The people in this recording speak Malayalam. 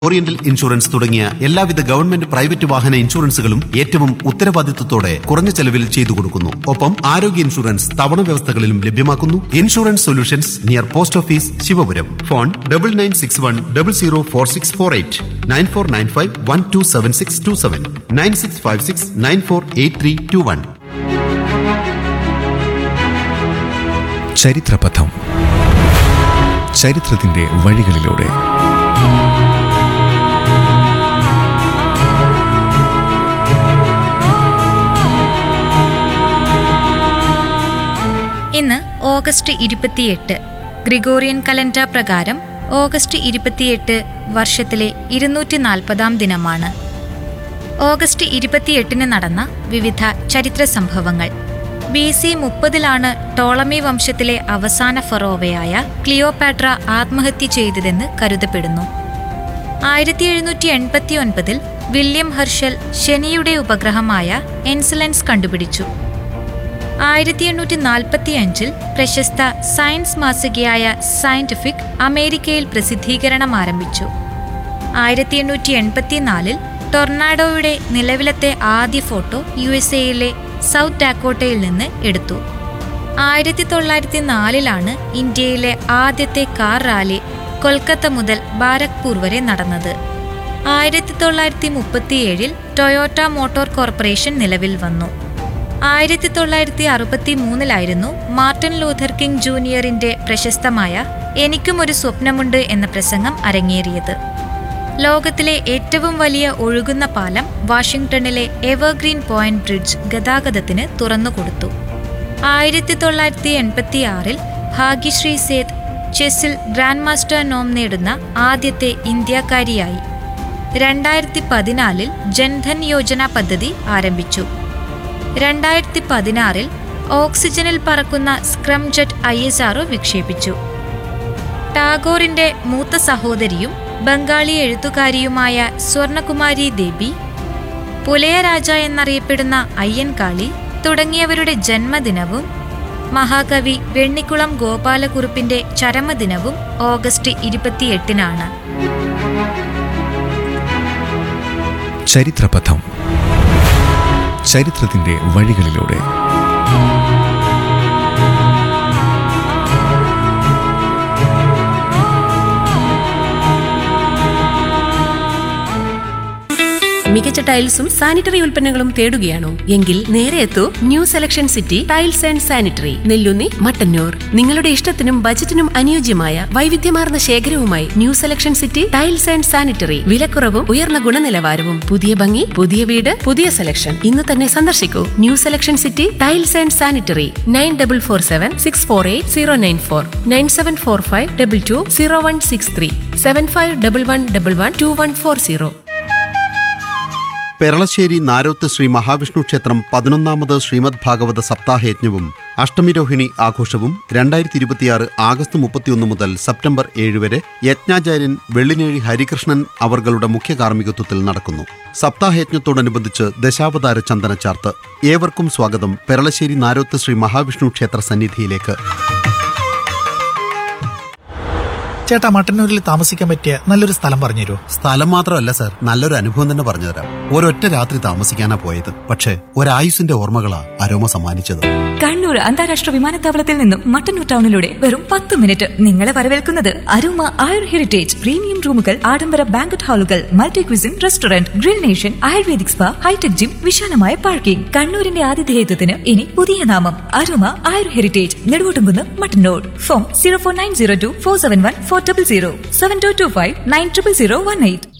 ഓറിയന്റൽ ഇൻഷുറൻസ് തുടങ്ങിയ എല്ലാവിധ ഗവൺമെന്റ് പ്രൈവറ്റ് വാഹന ഇൻഷുറൻസുകളും ഏറ്റവും ഉത്തരവാദിത്വത്തോടെ കുറഞ്ഞ ചെലവിൽ ചെയ്തു കൊടുക്കുന്നു ഒപ്പം ആരോഗ്യ ഇൻഷുറൻസ് തവണ വ്യവസ്ഥകളിലും ലഭ്യമാക്കുന്നു insurance solutions near post office Sivapuram phone double nine six one double zero four six four eight nine four nine five one two seven six two seven nine six five six nine four eight three two one ചരിത്രപഥം ചരിത്രത്തിന്റെ വഴികളിലൂടെ ഇന്ന് ഓഗസ്റ്റ് ഇരുപത്തിയെട്ട് ഗ്രിഗോറിയൻ കലണ്ടർ പ്രകാരം ഓഗസ്റ്റ് ഇരുപത്തിയെട്ട് വർഷത്തിലെ ഇരുന്നൂറ്റി നാൽപ്പതാം ദിനമാണ് ഓഗസ്റ്റ് ഇരുപത്തിയെട്ടിന് നടന്ന വിവിധ ചരിത്ര സംഭവങ്ങൾ ബി സി മുപ്പതിലാണ് ടോളമി വംശത്തിലെ അവസാന ഫറോവയായ ക്ലിയോപാട്ര ആത്മഹത്യ ചെയ്തതെന്ന് കരുതപ്പെടുന്നു ആയിരത്തി എഴുന്നൂറ്റി എൺപത്തി ഒൻപതിൽ വില്യം ഹർഷൽ ശനിയുടെ ഉപഗ്രഹമായ എൻസലൻസ് കണ്ടുപിടിച്ചു ആയിരത്തി എണ്ണൂറ്റി നാൽപ്പത്തി അഞ്ചിൽ പ്രശസ്ത സയൻസ് മാസികയായ സയന്റിഫിക് അമേരിക്കയിൽ പ്രസിദ്ധീകരണം ആരംഭിച്ചു ആയിരത്തി എണ്ണൂറ്റി എൺപത്തിനാലിൽ ടൊർണാഡോയുടെ നിലവിലത്തെ ആദ്യ ഫോട്ടോ യു എസ് എയിലെ സൗത്ത് ഡാക്കോട്ടയിൽ നിന്ന് എടുത്തു ആയിരത്തി തൊള്ളായിരത്തി നാലിലാണ് ഇന്ത്യയിലെ ആദ്യത്തെ കാർ റാലി കൊൽക്കത്ത മുതൽ ബാരക്പൂർ വരെ നടന്നത് ആയിരത്തി തൊള്ളായിരത്തി മുപ്പത്തിയേഴിൽ ടൊയോട്ട മോട്ടോർ കോർപ്പറേഷൻ നിലവിൽ വന്നു ആയിരത്തി തൊള്ളായിരത്തി അറുപത്തി മൂന്നിലായിരുന്നു മാർട്ടിൻ ലൂഥർ കിങ് ജൂനിയറിന്റെ പ്രശസ്തമായ എനിക്കും ഒരു സ്വപ്നമുണ്ട് എന്ന പ്രസംഗം അരങ്ങേറിയത് ലോകത്തിലെ ഏറ്റവും വലിയ ഒഴുകുന്ന പാലം വാഷിംഗ്ടണിലെ എവർഗ്രീൻ പോയിന്റ് ബ്രിഡ്ജ് ഗതാഗതത്തിന് തുറന്നുകൊടുത്തു ആയിരത്തി തൊള്ളായിരത്തി എൺപത്തി ആറിൽ ഭാഗ്യശ്രീ സേത് ചെസ്സിൽ ഗ്രാൻഡ് മാസ്റ്റർ നോം നേടുന്ന ആദ്യത്തെ ഇന്ത്യക്കാരിയായി രണ്ടായിരത്തി പതിനാലിൽ ജൻധൻ യോജന പദ്ധതി ആരംഭിച്ചു രണ്ടായിരത്തി പതിനാറിൽ ഓക്സിജനിൽ പറക്കുന്ന scramjet I S R O വിക്ഷേപിച്ചു ടാഗോറിന്റെ മൂത്ത സഹോദരിയും ബംഗാളി എഴുത്തുകാരിയുമായ സ്വർണകുമാരി ദേബി പുലയരാജ എന്നറിയപ്പെടുന്ന അയ്യൻകാളി തുടങ്ങിയവരുടെ ജന്മദിനവും മഹാകവി വെണ്ണിക്കുളം ഗോപാലകുറുപ്പിന്റെ ചരമദിനവും ഓഗസ്റ്റ് ഇരുപത്തിയെട്ടിനാണ് ചരിത്രപഥം ചരിത്രത്തിന്റെ വഴികളിലൂടെ മികച്ച ടൈൽസും സാനിറ്ററി ഉൽപ്പന്നങ്ങളും തേടുകയാണോ എങ്കിൽ നേരെ എത്തൂ new selection city tiles and sanitary Nellunni Mattannur നിങ്ങളുടെ ഇഷ്ടത്തിനും ബജറ്റിനും അനുയോജ്യമായ വൈവിധ്യമാർന്ന ശേഖരവുമായി new selection city tiles and sanitary വിലക്കുറവും ഉയർന്ന ഗുണനിലവാരവും പുതിയ ഭംഗി പുതിയ വീട് പുതിയ സെലക്ഷൻ ഇന്ന് തന്നെ സന്ദർശിക്കൂ new selection city tiles and sanitary nine double four seven six four eight zero nine four nine seven four five double two zero one six three seven five double one double one two one four zero Peralassery Naroth Shri Mahavishnu ക്ഷേത്രം പതിനൊന്നാമത് ശ്രീമദ് ഭാഗവത സപ്താഹയജ്ഞവും അഷ്ടമിരോഹിണി ആഘോഷവും രണ്ടായിരത്തി ഇരുപത്തിയാറ് ആഗസ്റ്റ് മുപ്പത്തിയൊന്ന് മുതൽ സെപ്റ്റംബർ ഏഴ് വരെ യജ്ഞാചാര്യൻ വെള്ളിനേഴി ഹരികൃഷ്ണൻ അവർകളുടെ മുഖ്യ കാർമ്മികത്വത്തിൽ നടക്കുന്നു സപ്താഹയജ്ഞത്തോടനുബന്ധിച്ച് ദശാവതാര ചന്ദനച്ചാർത്ത് ഏവർക്കും സ്വാഗതം പെരളശ്ശേരി നാരോത്ത് ശ്രീ മഹാവിഷ്ണു ക്ഷേത്ര സന്നിധിയിലേക്ക് ചേട്ടാ മട്ടന്നൂരിൽ താമസിക്കാൻ പറ്റിയ നല്ലൊരു സ്ഥലം പറഞ്ഞുതരുമോ സ്ഥലം മാത്രമല്ല സർ നല്ലൊരു അനുഭവം തന്നെ പറഞ്ഞുതരാം ഒരൊറ്റ രാത്രി താമസിക്കാനാ പോയത് പക്ഷേ ഒരായുസിന്റെ ഓർമ്മകളാ അരോമ സമ്മാനിച്ചത് കണ്ണൂർ അന്താരാഷ്ട്ര വിമാനത്താവളത്തിൽ നിന്നും മട്ടന്നൂർ ടൗണിലൂടെ വെറും പത്ത് മിനിറ്റ് നിങ്ങളെ വരവേൽക്കുന്നത് അരുമ ആയുർ ഹെറിറ്റേജ് പ്രീമിയം റൂമുകൾ ആഡംബര ബാങ്കറ്റ് ഹാളുകൾ multi cuisine restaurant grill nation ayurvedic spa hitech gym വിശാലമായ പാർക്കിംഗ് കണ്ണൂരിന്റെ ആതിഥേയത്വത്തിന് ഇനി പുതിയ നാമം Aruma Ayur heritage Neduvottumkunnu Mattannur phone zero four nine zero two four seven one four double zero seven two two five nine triple zero one eight